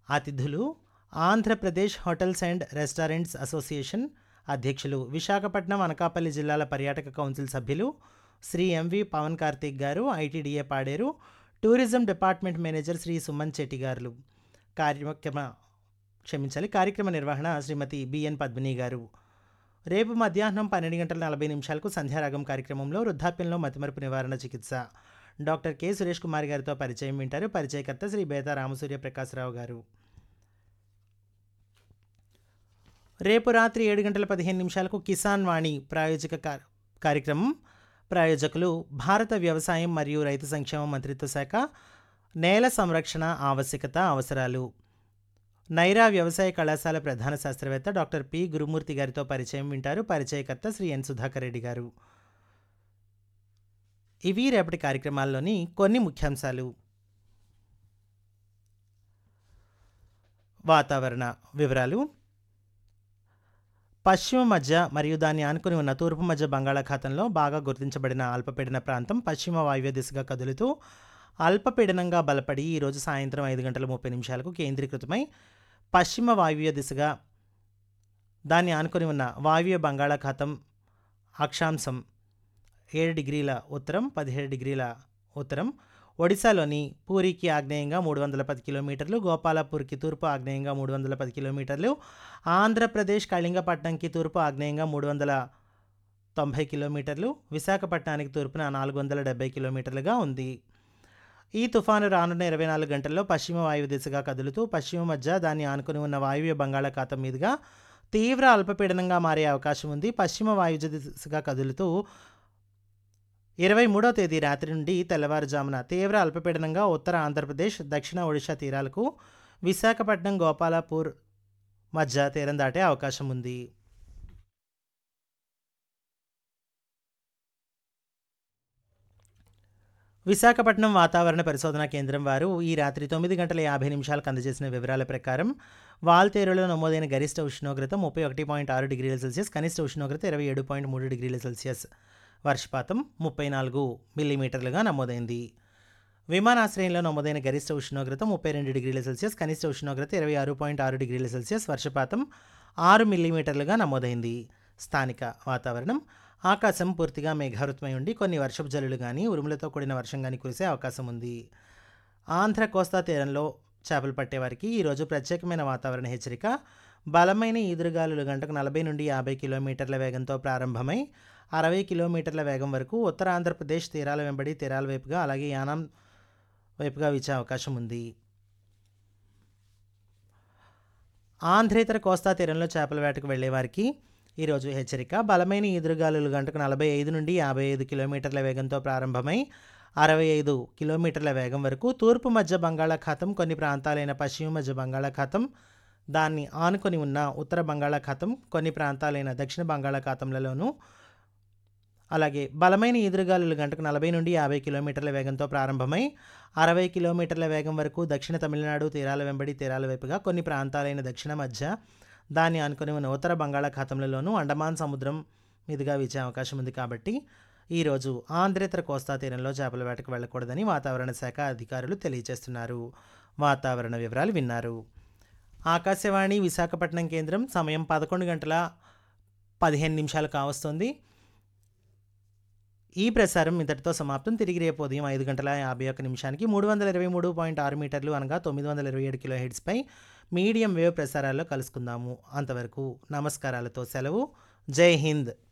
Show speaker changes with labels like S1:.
S1: అతిథులు Andhra Pradesh hotels and restaurants association అధ్యక్షులు విశాఖపట్నం అనకాపల్లి జిల్లాల పర్యాటక కౌన్సిల్ సభ్యులు Shri MV Pavan Karthik garu I T D A Paderu tourism department manager Shri Suman Chetti garu కార్యక్రమ క్షమించాలి కార్యక్రమ నిర్వహణ శ్రీమతి బిఎన్ పద్మిని గారు రేపు మధ్యాహ్నం పన్నెండు గంటల నలభై నిమిషాలకు సంధ్యారాగం కార్యక్రమంలో వృద్ధాప్యంలో మతిమరుపు నివారణ చికిత్స డాక్టర్ కె సురేష్ కుమార్ గారితో పరిచయం వింటారు పరిచయకర్త శ్రీ బేతా రామసూర్య ప్రకాశరావు గారు రేపు రాత్రి ఏడు గంటల పదిహేను నిమిషాలకు కిసాన్ వాణి ప్రాయోజిక కా- కార్యక్రమం ప్రాయోజకులు భారత వ్యవసాయం మరియు రైతు సంక్షేమ మంత్రిత్వ శాఖ నేల సంరక్షణ ఆవశ్యకత అవసరాలు నైరా వ్యవసాయ కళాశాల ప్రధాన శాస్త్రవేత్త డాక్టర్ పి గురుమూర్తి గారితో పరిచయం వింటారు పరిచయకర్త శ్రీ ఎన్ సుధాకర్ రెడ్డి గారు ఇవి రేపటి కార్యక్రమాల్లోని కొన్ని ముఖ్యాంశాలు వాతావరణ వివరాలు పశ్చిమ మధ్య మరియు దాన్ని ఆనుకుని ఉన్న తూర్పు మధ్య బంగాళాఖాతంలో బాగా గుర్తించబడిన అల్పపీడన ప్రాంతం పశ్చిమ వాయువ్య దిశగా కదులుతూ అల్పపీడనంగా బలపడి ఈరోజు సాయంత్రం ఐదు గంటల ముప్పై నిమిషాలకు కేంద్రీకృతమై పశ్చిమ వాయువ్య దిశగా దాన్ని ఆనుకొని ఉన్న వాయువ్య బంగాళాఖాతం అక్షాంశం ఏడు డిగ్రీల ఉత్తరం పదిహేడు డిగ్రీల ఉత్తరం ఒడిశాలోని పూరికి ఆగ్నేయంగా మూడు వందల పది కిలోమీటర్లు గోపాలపూర్కి తూర్పు ఆగ్నేయంగా మూడు వందల పది కిలోమీటర్లు ఆంధ్రప్రదేశ్ కళింగపట్నంకి తూర్పు ఆగ్నేయంగా మూడు వందల తొంభై కిలోమీటర్లు విశాఖపట్నానికి తూర్పున నాలుగు వందల డెబ్బై కిలోమీటర్లుగా ఉంది ఈ తుఫాను రానున్న ఇరవై నాలుగు గంటల్లో పశ్చిమ వాయువ్య దిశగా కదులుతూ పశ్చిమ మధ్య దాన్ని ఆనుకుని ఉన్న వాయువ్య బంగాళాఖాతం మీదుగా తీవ్ర అల్పపీడనంగా మారే అవకాశం ఉంది పశ్చిమ వాయువ్య దిశగా కదులుతూ ఇరవై మూడో తేదీ రాత్రి నుండి తెల్లవారుజామున తీవ్ర అల్పపీడనంగా ఉత్తర ఆంధ్రప్రదేశ్ దక్షిణ ఒడిశా తీరాలకు విశాఖపట్నం గోపాలపూర్ మధ్య తీరం దాటే అవకాశం ఉంది విశాఖపట్నం వాతావరణ పరిశోధనా కేంద్రం వారు ఈ రాత్రి తొమ్మిది గంటల యాభై నిమిషాలకు అందజేసిన వివరాల ప్రకారం వాల్తేరులో నమోదైన గరిష్ట ఉష్ణోగ్రత ముప్పై ఒకటి పాయింట్ ఆరు డిగ్రీల సెల్సియస్ కనిష్ట ఉష్ణోగ్రత ఇరవై ఏడు పాయింట్ మూడు డిగ్రీల సెల్సియస్ వర్షపాతం ముప్పై నాలుగు మిల్లీమీటర్లుగా నమోదైంది విమానాశ్రయంలో నమోదైన గరిష్ట ఉష్ణోగ్రత ముప్పై రెండు డిగ్రీల సెల్సియస్ కనిష్ట ఉష్ణోగ్రత ఇరవై ఆరు పాయింట్ ఆరు డిగ్రీల సెల్సియస్ వర్షపాతం ఆరు మిల్లీమీటర్లుగా నమోదైంది స్థానిక వాతావరణం ఆకాశం పూర్తిగా మేఘావృతమై ఉండి కొన్ని వర్షపు జల్లులు కానీ ఉరుములతో కూడిన వర్షం కానీ కురిసే అవకాశం ఉంది ఆంధ్ర కోస్తా తీరంలో చేపలు పట్టేవారికి ఈరోజు ప్రత్యేకమైన వాతావరణ హెచ్చరిక బలమైన ఈదురుగాలులు గంటకు నలభై నుండి యాభై కిలోమీటర్ల వేగంతో ప్రారంభమై అరవై కిలోమీటర్ల వేగం వరకు ఉత్తర ఆంధ్రప్రదేశ్ తీరాల వెంబడి తీరాల వైపుగా అలాగే యానాం వైపుగా వీచే అవకాశం ఉంది ఆంధ్రేతర కోస్తా తీరంలో చేపల వేటకు వెళ్లే వారికి ఈరోజు హెచ్చరిక బలమైన ఈదురుగాలులు గంటకు నలభై ఐదు నుండి యాభై ఐదు కిలోమీటర్ల వేగంతో ప్రారంభమై అరవై ఐదు కిలోమీటర్ల వేగం వరకు తూర్పు మధ్య బంగాళాఖాతం కొన్ని ప్రాంతాలైన పశ్చిమ మధ్య బంగాళాఖాతం దాన్ని ఆనుకొని ఉన్న ఉత్తర బంగాళాఖాతం కొన్ని ప్రాంతాలైన దక్షిణ బంగాళాఖాతంలలోనూ అలాగే బలమైన ఈదురుగాలులు గంటకు నలభై నుండి యాభై కిలోమీటర్ల వేగంతో ప్రారంభమై అరవై కిలోమీటర్ల వేగం వరకు దక్షిణ తమిళనాడు తీరాల వెంబడి తీరాల వైపుగా కొన్ని ప్రాంతాలైన దక్షిణ మధ్య దాన్ని అనుకుని ఉన్న ఉత్తర బంగాళాఖాతంలోనూ అండమాన్ సముద్రం మీదుగా వీచే అవకాశం ఉంది కాబట్టి ఈరోజు ఆంధ్రేతర కోస్తా తీరంలో చేపల వేటకు వెళ్ళకూడదని వాతావరణ శాఖ అధికారులు తెలియజేస్తున్నారు వాతావరణ వివరాలు విన్నారు ఆకాశవాణి విశాఖపట్నం కేంద్రం సమయం పదకొండు గంటల పదిహేను నిమిషాలు కావస్తుంది ఈ ప్రసారం ఇంతటితో సమాప్తం తిరిగి రేపు ఉదయం ఐదు గంటల యాభై ఒక్క నిమిషానికి మూడు వందల ఇరవై మూడు పాయింట్ ఆరు మీటర్లు అనగా తొమ్మిది వందల ఇరవై ఏడు కిలో హెడ్స్పై మీడియం వేవ్ ప్రసారాల్లో కలుసుకుందాము అంతవరకు నమస్కారాలతో సెలవు జై హింద్